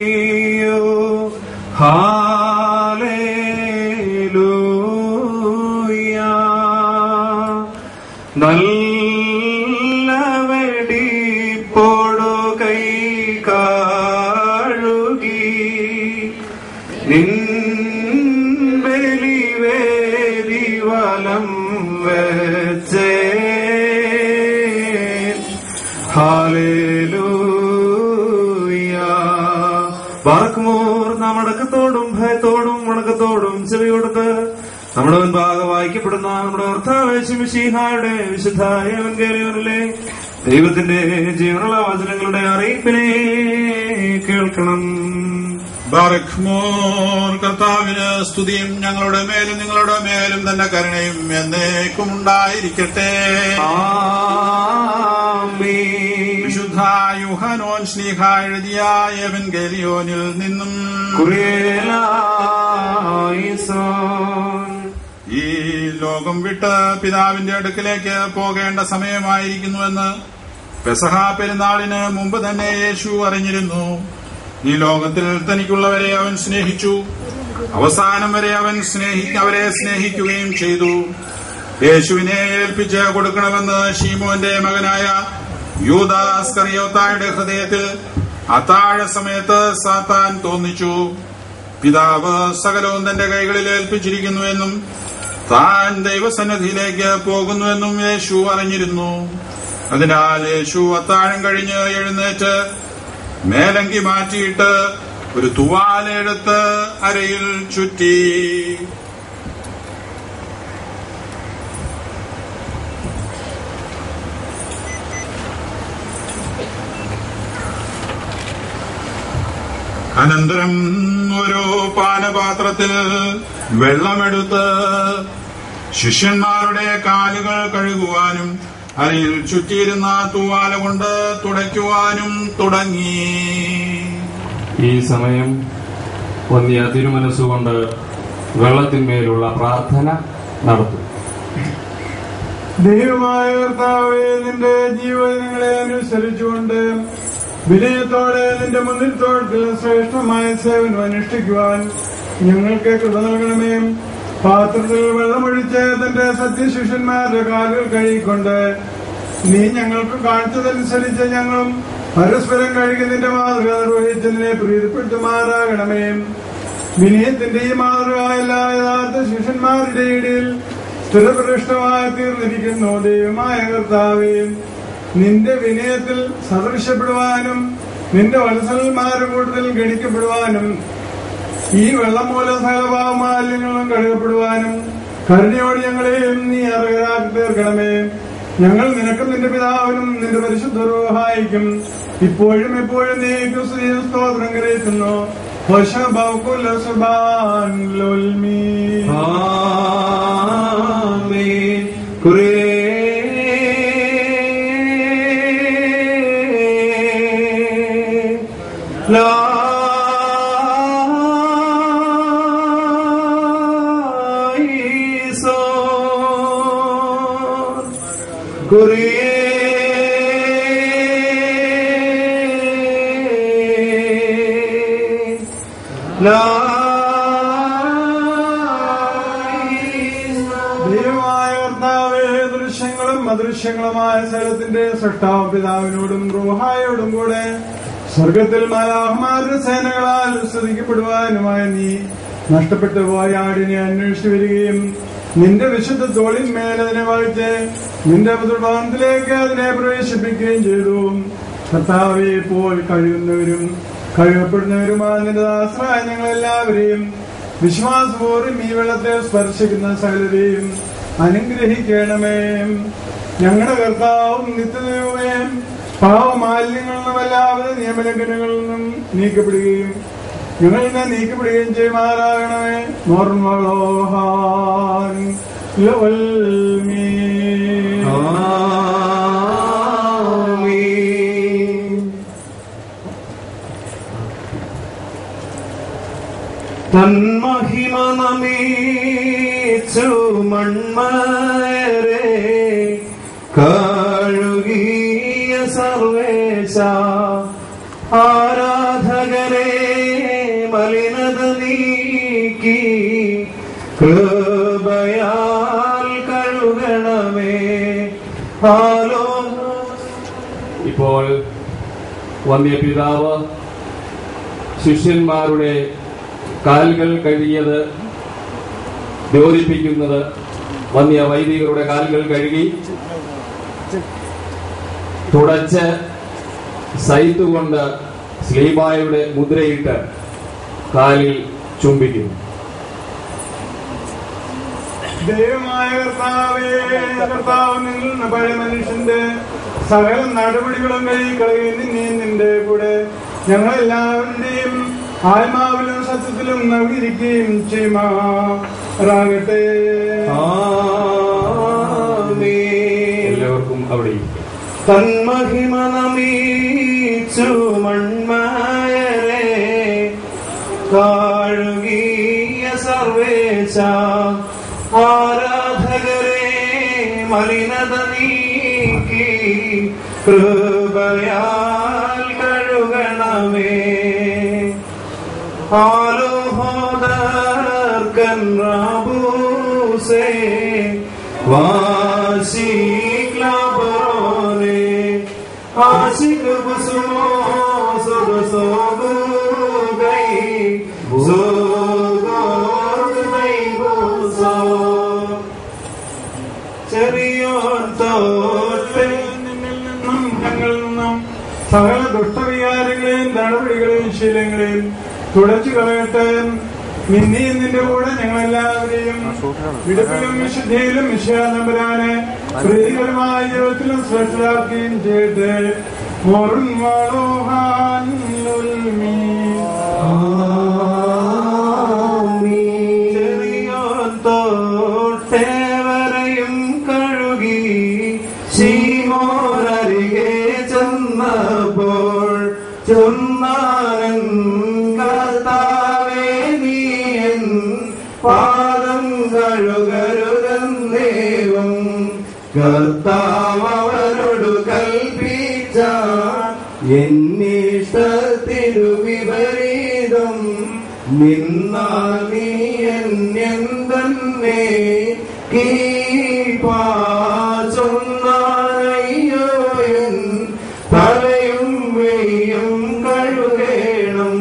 Hallelujah നല്ല വെടിപ്പോടു കൈ കാഴുകി നിൻ ബലിവേദി വലം വെച്ചേ ഹാലേലൂയ ബാറക്കുമോർ നാം അടക്കത്തോടും ഭയത്തോടും വണക്കത്തോടും ചെവി കൊടുത്ത് നമ്മുടെ മുൻപാകെ വായിക്കപ്പെടുന്ന നമ്മുടെ ഭർത്താവേശിഹായുടെ വിശുദ്ധ ഏവൻകേറിയവനിലെ ദൈവത്തിന്റെ ജീവനുള്ള വചനങ്ങളുടെ അറിയിപ്പിനെ കേൾക്കണം ബാറഖ്മോർ കർത്താവിന് സ്തുതിയും ഞങ്ങളുടെ മേലും നിങ്ങളുടെ മേലും തന്നെ കരുണയും എന്നേക്കും ഉണ്ടായിരിക്കട്ടെ ആമീൻ. വിശുദ്ധ യുഹനോൻ സ്നേഹ എഴുതിയ എവൻഗേലിയോനിൽ നിന്നും കുറിയലായിസോൻ. ഈ ലോകം വിട്ട് പിതാവിന്റെ അടുക്കിലേക്ക് പോകേണ്ട സമയമായിരിക്കുന്നുവെന്ന് പെസഹ പെരുന്നാളിന് മുമ്പ് തന്നെ യേശു അറിഞ്ഞിരുന്നു ഈ ലോകത്തിൽ തനിക്കുള്ളവരെ അവൻ സ്നേഹിച്ചു അവസാനം വരെ അവൻ സ്നേഹി അവരെ സ്നേഹിക്കുകയും ചെയ്തു യേശുവിനെ ഏൽപ്പിച്ച് കൊടുക്കണമെന്ന് ഷീമോന്റെ മകനായ യൂദാസ്കറിയോത്തായുടെ ഹൃദയത്തിൽ അത്താഴ സമയത്ത് സാത്താൻ തോന്നിച്ചു പിതാവ് സകലവും തന്റെ കൈകളിൽ ഏൽപ്പിച്ചിരിക്കുന്നുവെന്നും താൻ ദൈവസന്നിധിയിലേക്ക് പോകുന്നുവെന്നും യേശു അറിഞ്ഞിരുന്നു അതിനാൽ യേശു അത്താഴം കഴിഞ്ഞ് എഴുന്നേറ്റ് മേലങ്കി മാറ്റിയിട്ട് ഒരു തുവാലെടുത്ത് അരയിൽ ചുറ്റി അനന്തരം ഒരു പാനപാത്രത്തിൽ വെള്ളമെടുത്ത് ശിഷ്യന്മാരുടെ കാലുകൾ കഴുകുവാനും അരിയിൽ ചുറ്റിയിരുന്ന തൂവാല കൊണ്ട് തുടയ്ക്കുവാനും തുടങ്ങി ഈ സമയം വന്നിയ തിരുമനസ്സുകൊണ്ട് വെള്ളത്തിന്മേലുള്ള പ്രാർത്ഥന നടത്തും ദൈവമായ കർത്താവേ നിന്റെ ജീവനങ്ങളെ അനുസരിച്ചുകൊണ്ട് വിനയത്തോടെ നിന്റെ മുന്നിൽ തോട്ടത്തിൽ ശ്രേഷ്ഠമായ സേവനം അനുഷ്ഠിക്കുവാൻ ഞങ്ങൾക്ക് കൃപ നൽകണമേ പാത്രത്തിൽ വെള്ളമൊഴിച്ച് തന്റെ സത്യശിഷ്യന്മാരുടെ കാലുകൾ കഴുകിക്കൊണ്ട് നീ ഞങ്ങൾക്ക് കാണിച്ചതനുസരിച്ച് ഞങ്ങളും പരസ്പരം കഴുകുന്നതിന്റെ മാതൃക നിർവഹിച്ചതിനെ പ്രീതിപ്പെടുത്തുമാറാകണമേ വിനയത്തിന്റെ ഈ മാതൃക എല്ലാ യഥാർത്ഥ ശിഷ്യന്മാരുടെ ഇടയിൽ സ്ഥിരപ്രതിഷ്ഠമായി തീർന്നിരിക്കുന്നു ദൈവമായ കർത്താവേ നിന്റെ വിനയത്തിൽ സദൃശ്യപ്പെടുവാനും നിന്റെ വത്സലന്മാരുടെ കൂട്ടത്തിൽ ഗണിക്കപ്പെടുവാനും ഈ വെള്ളം മൂലം സകലഭാവമാലിന്യങ്ങളും കഴുകപ്പെടുവാനും കരുണയോട് ഞങ്ങളെയും നീ അർഹരാക്കി തീർക്കണമേ ഞങ്ങൾ നിനക്കും നിന്റെ പിതാവിനും നിന്റെ പരിശുദ്ധ സഹായിക്കും ഇപ്പോഴും എപ്പോഴും നീ സ്ത്രീയും സ്തോത്രം കരയറ്റുന്നു ആമീൻ. കുറിയേലായിസോൻ. കുറിയേലായിസോൻ. ദൈവമായ കർത്താവേ ദൃശ്യങ്ങളും അദൃശ്യങ്ങളുമായ സ്ഥലത്തിന്റെ സൃഷ്ടാവ് പിതാവിനോടും റൂഹായോടും കൂടെ സ്വർഗത്തിൽ മലാഹമാരുടെ സേനകളാൽ സ്തുതിക്കപ്പെടുവാനുമായ നീ നഷ്ടപ്പെട്ടു പോയ ആടിനെ അന്വേഷിച്ചു വരികയും നിന്റെ വിശുദ്ധ തോളിന്മേൽ അതിനെ വഹിച്ച് നിന്റെ ഭവനത്തിലേക്ക് അതിനെ പ്രവേശിപ്പിക്കുകയും ചെയ്തു കർത്താവെ ഇപ്പോൾ കഴിയുന്നവരും കഴുകപ്പെടുന്നവരുമായ നിന്റെ ദാസരായ ഞങ്ങളെല്ലാവരെയും വിശ്വാസപൂർവ്വം ഈ വെള്ളത്തെ സ്പർശിക്കുന്ന സകലരെയും അനുഗ്രഹിക്കണമേ ഞങ്ങളുടെ കർത്താവും നിത്യദൈവമേ പാവമാലിന്യങ്ങളിൽ നിന്നും എല്ലാവിധ നിയമലംഘനങ്ങളിൽ നിന്നും നീക്കപ്പെടുകയും ഞങ്ങളിൽ നിന്ന് നീക്കപ്പെടുകയും ചെയ്യുമാറാകണമേ നോർമളോഹാൻ ലവൽമീ ആമീൻ. തന്മഹിമ നമീച്ചു മൺമയരെ കഴുകിയ സർവേശ ആരാധകരെ മലിനത നീക്കി കൃപയാൽ കഴുകണമേ ആലോ ഇപ്പോൾ വന്യപിതാവ് ശിഷ്യന്മാരുടെ കാലുകൾ കഴുകിയത് ദ്യോതിപ്പിക്കുന്നത് വന്യ വൈദികരുടെ കാലുകൾ കഴുകി തുടച്ച് സൈത്ത് കൊണ്ട് സ്ലീബായുടെ മുദ്രയിട്ട് കാലിൽ ചുംബിക്കുന്നു ദൈവമായ കർത്താവേ കർത്താവ് നിന്ന് പഴയ മനുഷ്യന്റെ സകല നടപടികളും കഴിക്കളയും നിന്നെ നിന്റെ കൂടെ ഞങ്ങളെല്ലാവരുടെയും ആത്മാവിലും സത്യത്തിലും നവീകരിക്കുകയും ചെയ്യുമാറാകട്ടെ ആമേൻ എല്ലാവർക്കും അവിടെ തന്മഹിമ നമീച്ചു മൺമായരെ കാഴുകീയ സർവേശ ആരാധകരെ മലിനത നീക്കി കൃപയാൽ കഴുകണമേ ആലോഹോദർക്കൻ റാബൂസേ വാശിക്ലാബറോനെ ആശിക് ബുസുമോ സുബസോഗു ഗൈ സുഗോഗ് ഗൈ ബുസോ ചെറിയോൻ തോട്ടെ നിന്നിൽ നിന്നും ഞങ്ങളിൽ നിന്നും സകല ദുഷ്ടവികാരങ്ങളെയും നടപടികളെയും ശീലങ്ങളെയും തുടച്ചു കളയട്ടെ നിന്നെയും നിന്റെ കൂടെ ഞങ്ങളെല്ലാവരെയും വിടുപ്പിലും വിശുദ്ധിയിലും വിഷയാനമ്പരാനെ പ്രീതികരമായ ജീവിതത്തിലും ശ്രേഷ്ഠരാക്കുകയും ചെയ്യട്ടെ മോറും വാളോഹാൻ ചെറിയോൻ തോട്ടേവരെയും കഴുകി ശീമോരരികെ ചെന്നപ്പോൾ ചൊന്നാനൻ കർത്താവേ നീയൻ പാദം കഴുകരുതെന്നേവം കർത്താവ് അവരോട് കൽപ്പിച്ച എന്നിഷ്ടത്തിനു വിപരീതം നിന്നാൽ നീ അന്യം തന്നെ കീപാചൊന്നാനയ്യോയൻ തലയും വെയ്യും കഴുകേണം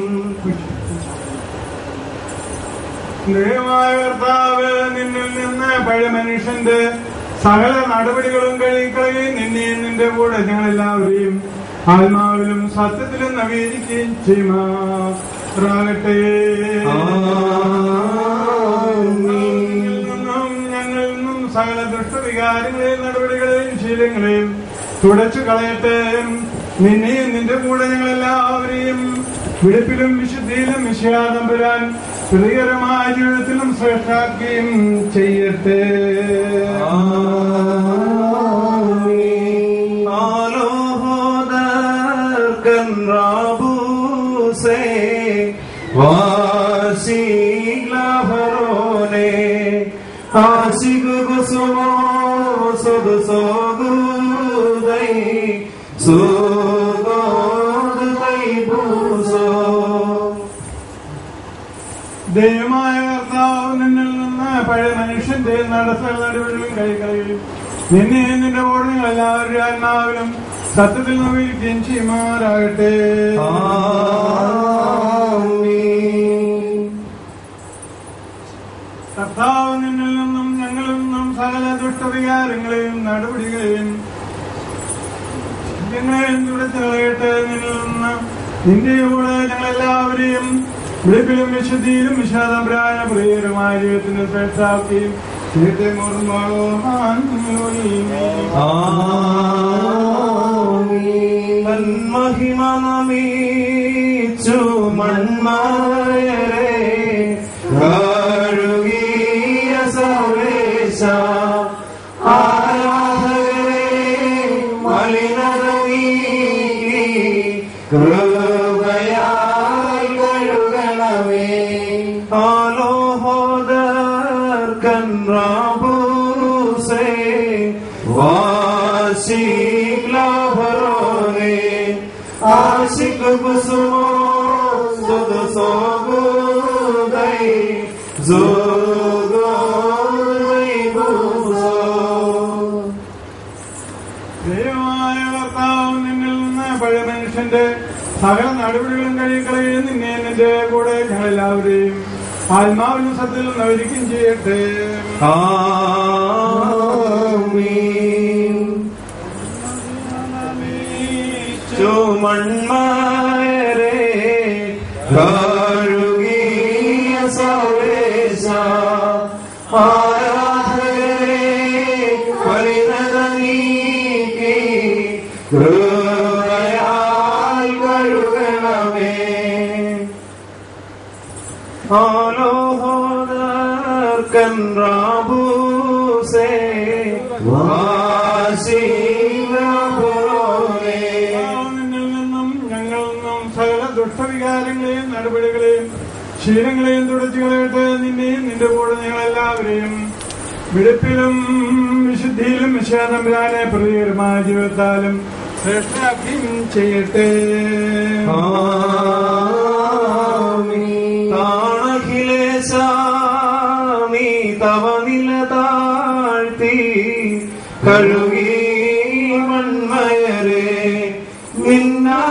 ദൈവമായ കർത്താവ് നിന്നിൽ നിന്ന് പഴയ മനുഷ്യന്റെ സകല നടപടികളും കഴിക്കളയും നിന്നെയും നിന്റെ കൂടെ ഞങ്ങളെല്ലാവരെയും ആത്മാവിലും സത്യത്തിലും നവീകരിക്കുകയും ചെയ്യുമാറാകട്ടെ നിന്നിൽ നിന്നും ഞങ്ങളിൽ നിന്നും സകല ദുഷ്ടവികാരങ്ങളെയും നടപടികളെയും ശീലങ്ങളെയും തുടച്ചു കളയട്ടെ നിന്നെയും നിന്റെ കൂടെ ഞങ്ങളെല്ലാവരെയും വിടുപ്പിലും വിശുദ്ധിയിലും വിഷയാദം വരാൻ പ്രിയകരമായ ജീവിതത്തിലും ശ്രേഷ്ഠാക്കുകയും ചെയ്യട്ടെ ആലോഹോദർക്കൻ റാബൂസേ വാശീഗ്ലാഭരോനെ ആശികു കുസുമോ സുദു സോഗുദൈ സുഗോദൈ ഭൂസോ ദൈവമായ കർത്താവ് നിന്നിൽ നിന്ന് പഴയ മനുഷ്യന്റെ നടത്തൽ നടപടികളും കൈകളയും നിന്നെ നിന്റെ ഓർമ്മകൾ എല്ലാവരുടെ ആത്മാവിലും സത്യത്തിൽ നവീകരിക്കുകയും ചെയ്യുമാറാകട്ടെ കർത്താവ് നിന്നിൽ നിന്നും ഞങ്ങളിൽ നിന്നും സകല ദുഷ്ടവികാരങ്ങളെയും നടപടികളെയും ഞങ്ങളെയും തുടച്ചു കളയട്ടെ നിന്നിൽ നിന്ന് നിന്റെ കൂടെ ഞങ്ങളെല്ലാവരെയും വെളുപ്പിലും വിശുദ്ധിയിലും വിഷാദംബരായ പ്രിയകരമായ ജീവിതത്തിന് ശ്രേഷ്ഠാക്കുകയും ചെയ്യട്ടെ മോർമാളോ മഹിമ നമീച്ചു മൺമായരെ കഴുകിയ സർവേശ ആരാധകരെ മലിനത നീക്കി കൃപയാൽ കഴുകണമേ ആലോഹോദർക്കൻ റാബൂസേ വാശിക്ലാഭരോനെ ആശിക് കുസുമോ സുതു സോഗുദൈ സുഗോദൈ ഭൂസോ ദൈവമായ കർത്താവ് നിന്നിൽ നിന്ന് പഴയ മനുഷ്യന്റെ സകല നടപടികളും കഴിക്കളയും നിന്നെ നിന്റെ കൂടെ ഞങ്ങളെല്ലാവരെയും ആത്മാവിനും സത്യത്തിലും നവരിക്കും ചെയ്യട്ടെ ആമീൻ ചുമൺമാരെ കഴുകിയ സർവേശ ആരാധകരെ പരിണത നീക്കി കൃപയാൽ കഴുകണമേ ആലോഹോദർക്കൻ റാബൂസേ വാശീലപുരോനേ കർത്താവ് നിന്നിൽ നിന്നും ഞങ്ങളിൽ നിന്നും സകല ദുഷ്ടവികാരങ്ങളെയും നടപടികളെയും ശീലങ്ങളെയും തുടച്ചു കളയട്ടെ നിന്നെയും നിന്റെ കൂടെ ഞങ്ങളെല്ലാവരെയും വെടുപ്പിലും വിശുദ്ധിയിലും വിശ്വാസംരാനെ പ്രതികരമായ ജീവിതത്താലും ശ്രേഷ്ഠാക്കിയും ചെയ്യട്ടെ താണഖിലേശാമി തവ നില താഴ്ത്തി കഴുകി മൺമയരെ നിന്നാ